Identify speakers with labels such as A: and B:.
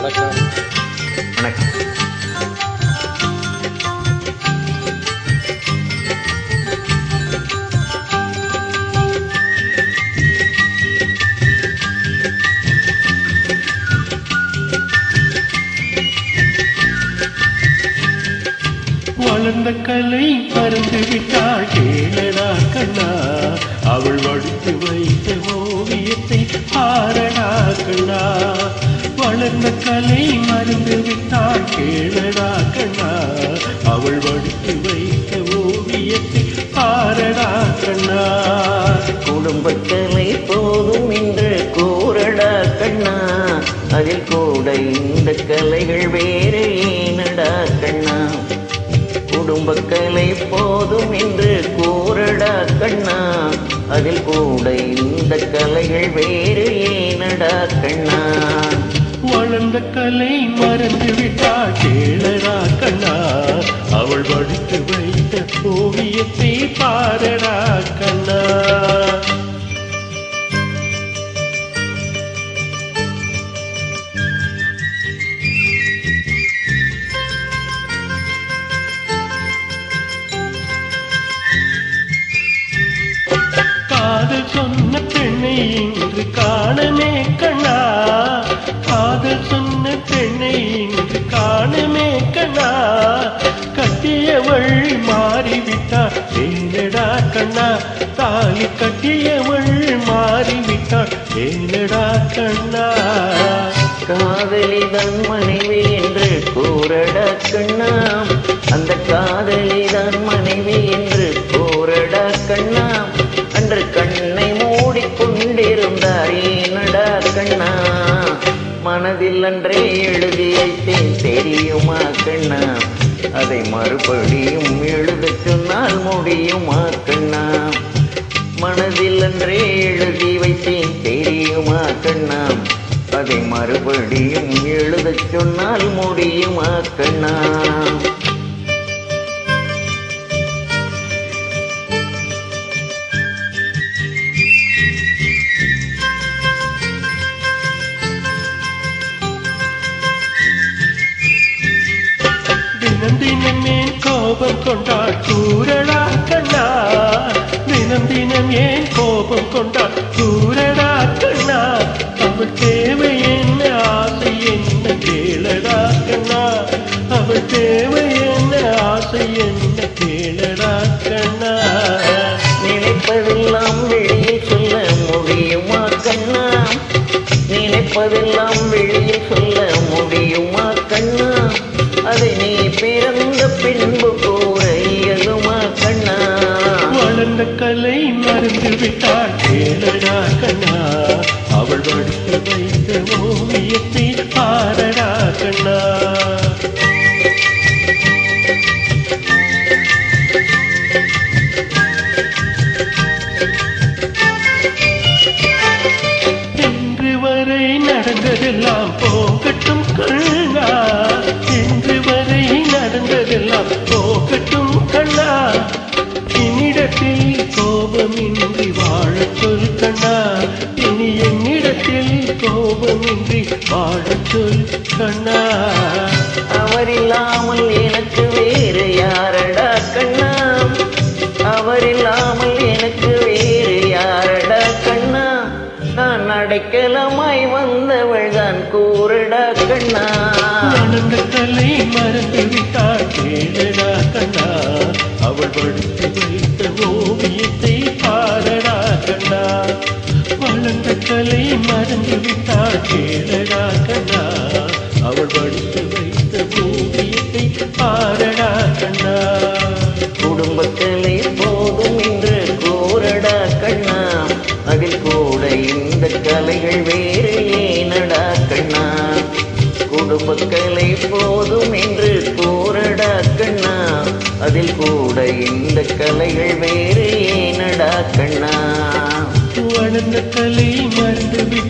A: வணக்கம்
B: வணக்கம்
C: வளர்ந்த கலை மறந்து விட்டாள் கேளடா கண்ணா அவள் வடித்து வைத்த ஓவியத்தை பாரடா கண்ணா வளர்ந்த கலை மறந்து விட்டாள் கேளடா கண்ணா அவள் வடித்து வைத்த ஓவியத்தை பாரடா கண்ணா
B: குடும்பக்கலை போதும் என்று கூறடா கண்ணா அதில் கூட இந்த கலைகள் வேறு ஏனடா கண்ணா குடும்பக்கலை போதும் என்று கூறடா கண்ணா அதில் கூட இந்த கலைகள் வேறு ஏனடா கண்ணா
C: வளர்ந்த கலை மறந்து விட்டாள் கேளடா கண்ணா அவள் வடித்து வைத்த ஓவியத்தை பாரடா கண்ணா காதல் சொன்ன பெண்ணை இன்று காணமே கண்ணா காதல் சொன்ன பெண்ணை இன்று காணமே கண்ணா கட்டியவள் மாறிவிட்டாள் ஏனடா கண்ணா தாலி கட்டியவள் மாறிவிட்டாள் ஏனடா கண்ணா
B: காதலி தன் மனைவி என்று கூறடா கண்ணா அந்த காதலி தன் மனைவி என்று கூறடா கண்ணா அன்று கண்ணை மூடிக்கொண்டிருந்தார் ஏனடா கண்ணா மனதில் அன்றே எழுதி வைத்தேன் தெரியுமா கண்ணா அதை மறுபடியும் எழுதச் சொன்னால் முடியுமா கண்ணா மனதில் அன்றே எழுதி வைத்தேன் தெரியுமா கண்ணா அதை மறுபடியும் எழுதச் சொன்னால் முடியுமா கண்ணா
C: தினம் தினம் ஏன் கோபம் கொண்டாள் கூறடா கண்ணா தினம் தினம் ஏன் கோபம் கொண்டாள் கூறடா கண்ணா அவள் தேவை என்ன ஆசை என்ன கேளடா கண்ணா அவள் தேவை என்ன ஆசை என்ன கேளடா கண்ணா
B: நினைப்பதெல்லாம் வெளியில் சொல்ல முடியுமா கண்ணா நினைப்பதெல்லாம் வெளியில் சொல்ல முடியுமா கண்ணா அதை நீ பிறந்த பின்பு கூற இயலுமா கண்ணா
C: வளர்ந்த கலை மறந்து விட்டாள் கேளடா கண்ணா அவள் வடித்து வைத்த ஓவியத்தை பாரடா கண்ணா இன்று வரை நடந்ததெல்லாம் போகட்டும் கண்ணா இன்று வரை நடந்ததெல்லாம் போகட்டும் கண்ணா என்னிடத்தில் கோபமின்றி வாழச் சொல் கண்ணா இனி என்னிடத்தில் கோபமின்றி வாழச் சொல் கண்ணா
B: அவரில்லாமல் எனக்கு வேறு யாரடா கண்ணா அவரில்லாமல் எனக்கு வேறு யாரடா கண்ணா நான் அடைக்கலமாய் வந்தவள் தான் கூறடா கண்ணா
C: நடந்த கலை மறந்து விட்டாள் கேளடா கண்ணா அவள் வடித்து வைத்த ஓவியத்தை பாரடா கண்ணா வளர்ந்த கலை மறந்து விட்டாள் கேளடா கண்ணா அவள் வடித்து வைத்த ஓவியத்தை பாரடா கண்ணா
B: குடும்பத்திலே போதும் என்று கூறடா கண்ணா அதில் கூட இந்த கலைகள் வேறு ஏனடா கண்ணா குடும்பக்கலை போதும் என்று கூறடா கண்ணா அதில் கூட இந்த கலைகள் வேறு ஏனடா கண்ணா
C: வளர்ந்த கலை மறந்து விட்டாள்